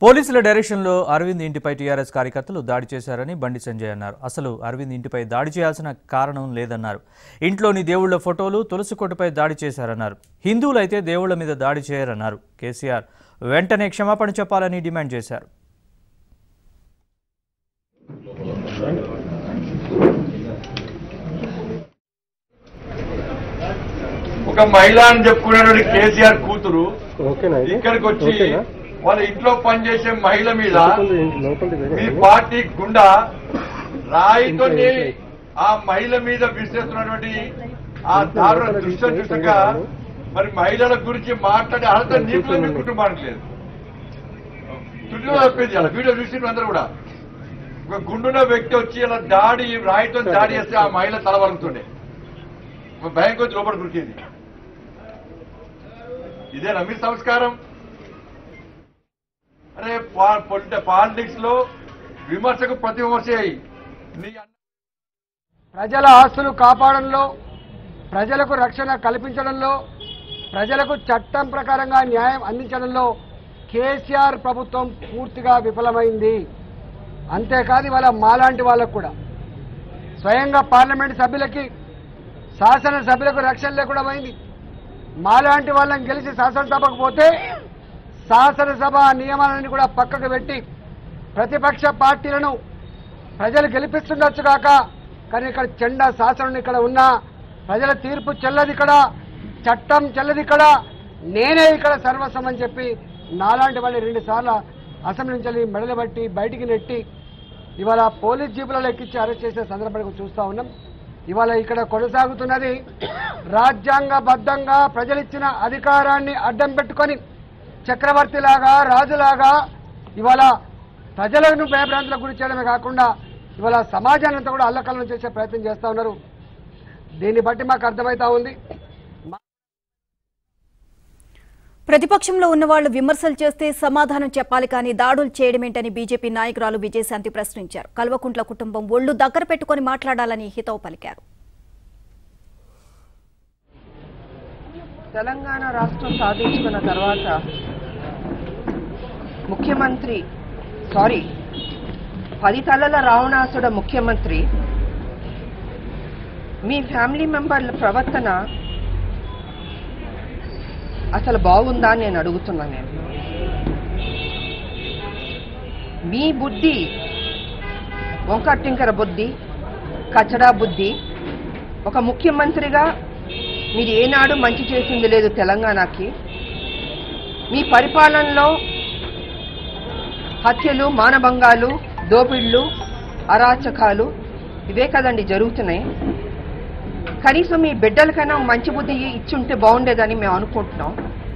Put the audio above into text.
పోలీసుల డైరెక్షన్లో అరవింద్ ఇంటిపై టీఆర్ఎస్ కార్యకర్తలు దాడి చేశారని బండి సంజయ్ అన్నారు అసలు అరవింద్ ఇంటిపై దాడి చేయాల్సిన కారణం లేదన్నారు ఇంట్లోని దేవుళ్ల ఫోటోలు తులసికోటపై దాడి చేశారన్నారు హిందువులైతే దేవుళ్ల మీద దాడి చేయరన్నారు కేసీఆర్ వెంటనే క్షమాపణ చెప్పాలని డిమాండ్ చేశారు ఒక మహిళ అని చెప్పుకునేటువంటి కేసీఆర్ కూతురు ఓకేనా ఇది? ఇక్కడికి వచ్చి ఓకేనా? వాళ్ళ ఇంట్లో పనిచేసే మహిళ మీద లోపలిది లోపలిది వేరే మీ కదా? పార్టీ గుండా రాయితో ఇంట్లో ఇంట్లో. ఆ మహిళ మీద విసిరేస్తున్నటువంటి ఆ దారుణ లోపల దృశ్యం తీసుకొని చూసాక సంఘాలు. మరి మహిళల గురించి మాట్లాడే అర్హత ఇక్కడ నీకు మీ కూర్చోండి. కుటుంబానికి లేదు తుడిలో తప్పింది అలా వీడియో చూసి అందరూ కూడా ఒక గుండున్న వ్యక్తి వచ్చి అలా దాడి రాయితో దాడి చేస్తే ఆ మహిళ తల వలుగుతుండే ఒక భయం కొద్ది లోపల దొరికింది ఇదేనా మీ సంస్కారం అరే పాలిటిక్స్ లో విమర్శకు ప్రతి విమర్శ అయ్యి నీ అన్న- ప్రజల ఆస్తులు కాపాడంలో ప్రజలకు రక్షణ కల్పించడంలో ప్రజలకు చట్టం ప్రకారంగా న్యాయం అందించడంలో కేసీఆర్ ప్రభుత్వం పూర్తిగా విఫలమైంది అంతేకాదు ఇవాళ మాలాంటి వాళ్ళకు కూడా స్వయంగా పార్లమెంట్ సభ్యులకి శాసనసభ్యులకు రక్షణ లేకుండా పోయింది మాలాంటి వాళ్ళని గెలిచి శాసనసభకు పోతే శాసనసభ నియమాలను కూడా పక్కకు పెట్టి ప్రతిపక్ష పార్టీలను ప్రజలు గెలిపిస్తుండొచ్చు కాక కానీ ఇక్కడ చెండా శాసనం ఇక్కడ ఉన్నా ప్రజల తీర్పు చెల్లది ఇక్కడ చట్టం చెల్లది ఇక్కడ నేనే ఇక్కడ సర్వస్వం అని చెప్పి నాలాంటి వాళ్ళని రెండు సార్లు అసెంబ్లీ నుంచి వెళ్ళి మెడలు బట్టి బయటికి నెట్టి ఇవాళ పోలీస్ జీపులలో ఎక్కించి అరెస్ట్ చేసే సందర్భాన్ని చూస్తా ఉన్నాం ఇవాళ ఇక్కడ కొనసాగుతున్నది రాజ్యాంగబద్ధంగా ప్రజలిచ్చిన అధికారాన్ని అడ్డం పెట్టుకొని చక్రవర్తిలాగా రాజులాగా ఇవాళ ప్రజలను భయభ్రాంతులకు గురి చేయడమే కాకుండా ఇవాళ సమాజాన్ని అంతా కూడా అల్లకల్లం చేసే ప్రయత్నం చేస్తా ఉన్నారు దీన్ని బట్టి మాకు అర్థమవుతా ఉంది ప్రతిపక్షంలో ఉన్నవాళ్లు విమర్శలు చేస్తే సమాధానం చెప్పాలి కానీ దాడులు చేయడమేంటని బీజేపీ నాయకురాలు విజయశాంతి ప్రశ్నించారు కల్వకుంట్ల కుటుంబం ఒళ్లు దగ్గర పెట్టుకొని మాట్లాడాలని హితవు పలికారు తెలంగాణ రాష్ట్రం సాధించుకున్న తర్వాత ముఖ్యమంత్రి సారీ పది తలల రావణాసుడ ముఖ్యమంత్రి మీ ఫ్యామిలీ మెంబర్ల ప్రవర్తన అసలు బాగుందా అని నేను అడుగుతున్నా నేను మీ బుద్ధి వంకట్టింకర బుద్ధి కచడా బుద్ధి ఒక ముఖ్యమంత్రిగా మీరు ఏనాడు మంచి చేసింది లేదు తెలంగాణకి మీ పరిపాలనలో హత్యలు మానభంగాలు దోపిళ్ళు అరాచకాలు ఇవే కదండి జరుగుతున్నాయి కనీసం మీ బిడ్డలకైనా మంచి బుద్ధి ఇచ్చి ఉంటే బాగుండేదని మేము అనుకుంటున్నాం